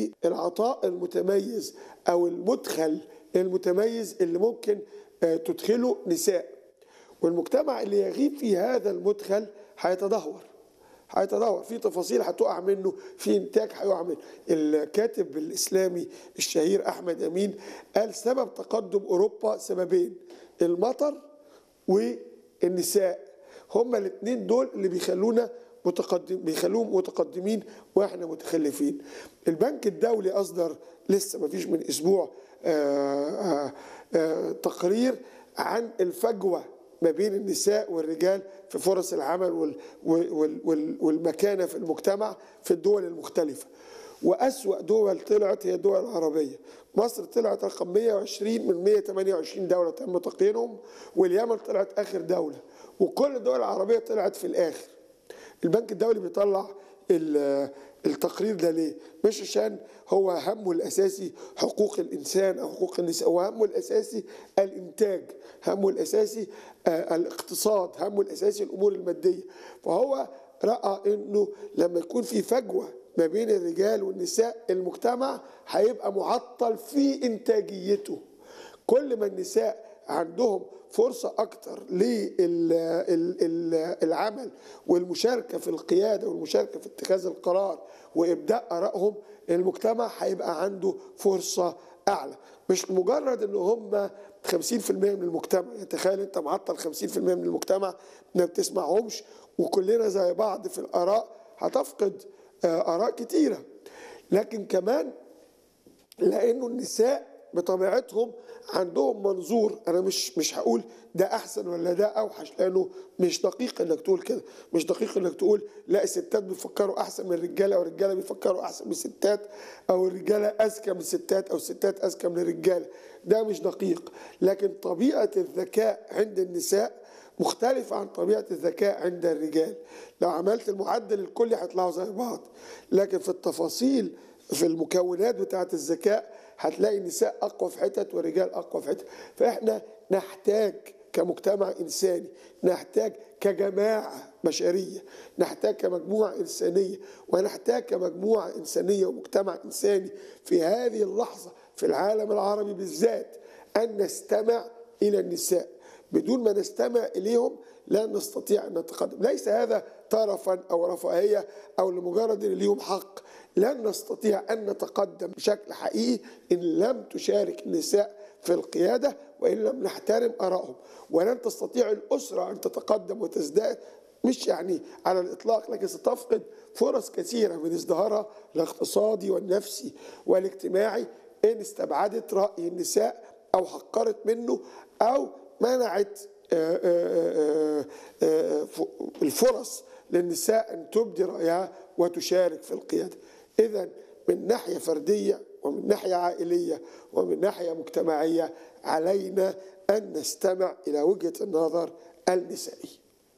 في العطاء المتميز او المدخل المتميز اللي ممكن آه، تدخله نساء والمجتمع اللي يغيب في هذا المدخل هيتدهور هيتدهور في تفاصيل هتقع منه في انتاج هيقع منه الكاتب الاسلامي الشهير احمد امين قال سبب تقدم اوروبا سببين المطر والنساء هما الاثنين دول اللي بيخلونا متقدم بيخلوهم متقدمين واحنا متخلفين البنك الدولي اصدر لسه ما فيش من اسبوع آآ آآ آآ تقرير عن الفجوه ما بين النساء والرجال في فرص العمل وال وال وال والمكانه في المجتمع في الدول المختلفه وأسوأ دول طلعت هي الدول العربية مصر طلعت رقم 120 من 128 دولة تم تقييمهم واليمن طلعت آخر دولة وكل الدول العربية طلعت في الآخر البنك الدولي بيطلع التقرير ده ليه؟ مش عشان هو همه الاساسي حقوق الانسان او حقوق النساء هو همه الاساسي الانتاج همه الاساسي الاقتصاد همه الاساسي الامور الماديه فهو راى انه لما يكون في فجوه ما بين الرجال والنساء المجتمع هيبقى معطل في انتاجيته كل ما النساء عندهم فرصة أكتر للعمل والمشاركة في القيادة والمشاركة في اتخاذ القرار وإبداء آرائهم المجتمع هيبقى عنده فرصة أعلى مش مجرد إن هم 50% من المجتمع يعني تخيل أنت معطل 50% من المجتمع ما بتسمعهمش وكلنا زي بعض في الآراء هتفقد آراء كتيرة لكن كمان لأنه النساء بطبيعتهم عندهم منظور انا مش مش هقول ده احسن ولا ده اوحش لانه مش دقيق انك تقول كده مش دقيق انك تقول لا الستات بيفكروا احسن من الرجاله او الرجاله بيفكروا احسن من الستات او الرجاله اذكى من الستات او الستات اذكى من الرجاله ده مش دقيق لكن طبيعه الذكاء عند النساء مختلفة عن طبيعة الذكاء عند الرجال لو عملت المعدل الكلي هيطلعوا زي بعض لكن في التفاصيل في المكونات بتاعة الذكاء هتلاقي النساء اقوى في حتت والرجال اقوى في حتت فاحنا نحتاج كمجتمع انساني نحتاج كجماعه بشريه نحتاج كمجموعه انسانيه ونحتاج كمجموعه انسانيه ومجتمع انساني في هذه اللحظه في العالم العربي بالذات ان نستمع الى النساء بدون ما نستمع اليهم لا نستطيع ان نتقدم ليس هذا طرفا او رفاهيه او لمجرد ان ليهم حق لن نستطيع ان نتقدم بشكل حقيقي ان لم تشارك النساء في القياده وان لم نحترم ارائهم ولن تستطيع الاسره ان تتقدم وتزداد مش يعني على الاطلاق لكن ستفقد فرص كثيره من ازدهارها الاقتصادي والنفسي والاجتماعي ان استبعدت راي النساء او حقرت منه او منعت الفرص للنساء ان تبدي رايها وتشارك في القياده اذا من ناحيه فرديه ومن ناحيه عائليه ومن ناحيه مجتمعيه علينا ان نستمع الى وجهه النظر النسائيه